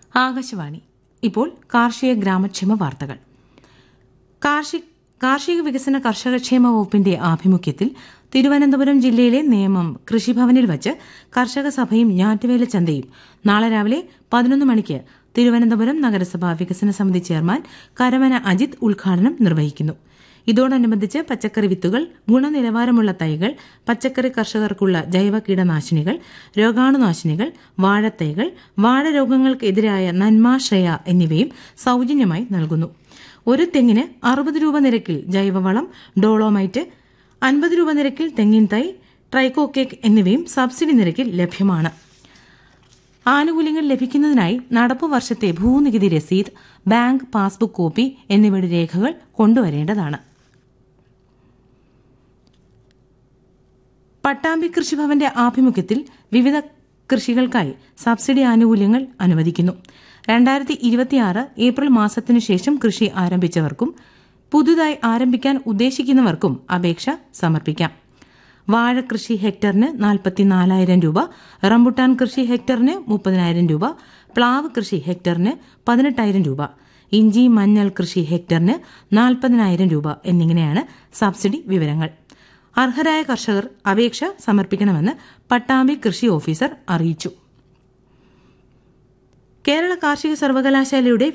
ആകാശവാണി ഇപ്പോൾ കാർഷിക ഗ്രാമക്ഷേമ വാർത്തകൾ കാർഷിക കാർഷിക വികസന കർഷകക്ഷേമ വകുപ്പിന്റെ ആഭിമുഖ്യത്തിൽ തിരുവനന്തപുരം ജില്ലയിലെ നേമം കൃഷിഭവനിൽ വച്ച് കർഷക സഭയും ഞാറ്റുവേല ചന്തയും നാളെ രാവിലെ പതിനൊന്ന് മണിക്ക് തിരുവനന്തപുരം നഗരസഭാ വികസന സമിതി ചെയർമാൻ കരമന അജിത് ഉദ്ഘാടനം നിർവഹിക്കുന്നു ഇതോടനുബന്ധിച്ച് പച്ചക്കറി വിത്തുകൾ ഗുണനിലവാരമുള്ള തൈകൾ പച്ചക്കറി കർഷകർക്കുള്ള ജൈവ കീടനാശിനികൾ രോഗാണുനാശിനികൾ വാഴത്തൈകൾ വാഴരോഗങ്ങൾക്കെതിരായ നന്മാശ്രയ എന്നിവയും സൌജന്യമായി നൽകുന്നു ഒരു തെങ്ങിന് അറുപത് രൂപ നിരക്കിൽ ജൈവവളം ഡോളോമൈറ്റ് അൻപത് രൂപ നിരക്കിൽ തെങ്ങിൻ തൈ ട്രൈക്കോക്കേക്ക് എന്നിവയും സബ്സിഡി നിരക്കിൽ ലഭ്യമാണ് ആനുകൂല്യങ്ങൾ ലഭിക്കുന്നതിനായി നടപ്പു വർഷത്തെ ഭൂനികുതി രസീത് ബാങ്ക് പാസ്ബുക്ക് കോപ്പി എന്നിവയുടെ രേഖകൾ കൊണ്ടുവരേണ്ടതാണ് പട്ടാമ്പി കൃഷിഭവന്റെ ആഭിമുഖ്യത്തിൽ വിവിധ കൃഷികൾക്കായി സബ്സിഡി ആനുകൂല്യങ്ങൾ അനുവദിക്കുന്നു രണ്ടായിരത്തി ഇരുപത്തിയാറ് ഏപ്രിൽ മാസത്തിനു ശേഷം കൃഷി ആരംഭിച്ചവർക്കും പുതുതായി ആരംഭിക്കാൻ ഉദ്ദേശിക്കുന്നവർക്കും അപേക്ഷ സമർപ്പിക്കാം വാഴ കൃഷി ഹെക്ടറിന് നാൽപ്പത്തിനാലായിരം രൂപ റംബുട്ടാൻ കൃഷി ഹെക്ടറിന് മുപ്പതിനായിരം രൂപ പ്ലാവ് കൃഷി ഹെക്ടറിന് പതിനെട്ടായിരം രൂപ ഇഞ്ചി മഞ്ഞൾ കൃഷി ഹെക്ടറിന് നാൽപ്പതിനായിരം രൂപ എന്നിങ്ങനെയാണ് സബ്സിഡി വിവരങ്ങൾ അർഹരായ കർഷകർ അപേക്ഷ സമർപ്പിക്കണമെന്ന് പട്ടാമ്പി കൃഷി ഓഫീസർ അറിയിച്ചു കേരള കാർഷിക സർവകലാശാലയുടെ